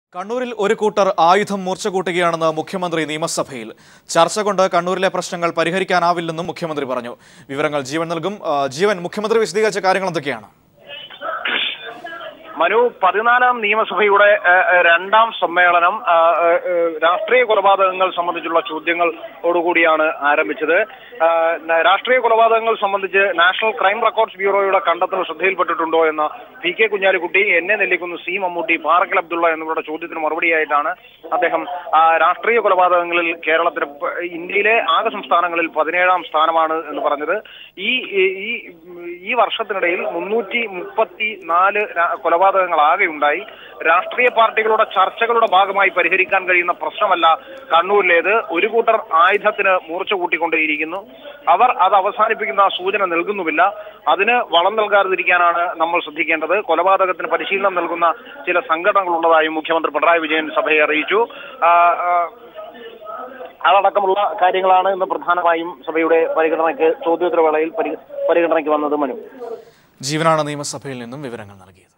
കണ്ണൂരിൽ ഒരു കൂട്ടർ ആയുധം മൂർച്ച കൂട്ടുകയാണെന്ന് മുഖ്യമന്ത്രി നിയമസഭയിൽ ചർച്ച കൊണ്ട് കണ്ണൂരിലെ പ്രശ്നങ്ങൾ പരിഹരിക്കാനാവില്ലെന്നും മുഖ്യമന്ത്രി പറഞ്ഞു വിവരങ്ങൾ ജീവൻ നൽകും ആ, ജീവൻ മുഖ്യമന്ത്രി വിശദീകരിച്ച കാര്യങ്ങൾ എന്തൊക്കെയാണ് മനു പതിനാലാം നിയമസഭയുടെ ഏഹ്, ഏഹ്, രണ്ടാം സമ്മേളനം ആ, ഏഹ്, ഏഹ്, രാഷ്ട്രീയ കൊലപാതകങ്ങൾ സംബന്ധിച്ചുള്ള ചോദ്യങ്ങളോടുകൂടിയാണ് ആരംഭിച്ചത് ആ, ന- രാഷ്ട്രീയ കൊലപാതകങ്ങൾ സംബന്ധിച്ച് നാഷണൽ ക്രൈം റെക്കോർഡ്സ് ബ്യൂറോയുടെ കണ്ടെത്തൽ ശ്രദ്ധയിൽപ്പെട്ടിട്ടുണ്ടോ എന്ന പി കെ കുഞ്ഞാലിക്കുട്ടി എന്നെ നെല്ലിക്കുന്ന് സി മമ്മൂട്ടി പാറക്കൽ അബ്ദുള്ള എന്നിവരുടെ ചോദ്യത്തിന് മറുപടിയായിട്ടാണ് അദ്ദേഹം ആ, രാഷ്ട്രീയ കൊലപാതകങ്ങളിൽ കേരളത്തിന് പ- ഇന്ത്യയിലെ ആകെ സംസ്ഥാനങ്ങളിൽ പതിനേഴാം സ്ഥാനമാണ് എന്ന് പറഞ്ഞത് ഈ ഈ- ഈ ഈ വർഷത്തിനിടയിൽ മുന്നൂറ്റി മുപ്പത്തി നാല് കൊലപാതകങ്ങൾ ആകെ ഉണ്ടായി രാഷ്ട്രീയ പാർട്ടികളുടെ ചർച്ചകളുടെ ഭാഗമായി പരിഹരിക്കാൻ കഴിയുന്ന പ്രശ്നമല്ല കണ്ണൂരിലേത് ഒരു കൂട്ടർ ആയുധത്തിന് മൂർച്ച കൂട്ടിക്കൊണ്ടേയിരിക്കുന്നു അവർ അത് അവസാനിപ്പിക്കുന്ന സൂചന നൽകുന്നുമില്ല അതിന് വളം നൽകാതിരിക്കാനാണ് നമ്മൾ ശ്രദ്ധിക്കേണ്ടത് കൊലപാതകത്തിന് പരിശീലനം നൽകുന്ന ചില സംഘടനകളുള്ളതായും മുഖ്യമന്ത്രി പിണറായി വിജയൻ സഭയെ അറിയിച്ചു ആ, ആ, അതടക്കമുള്ള കാര്യങ്ങളാണ് ഇന്ന് പ്രധാനമായും സഭയുടെ പരിഗണനയ്ക്ക് ചോദ്യോത്തരവേളയിൽ പരി- പരിഗണനയ്ക്ക് വന്നത് മനു ജീവനാണ് നിയമസഭയിൽ നിന്നും വിവരങ്ങൾ നൽകിയത്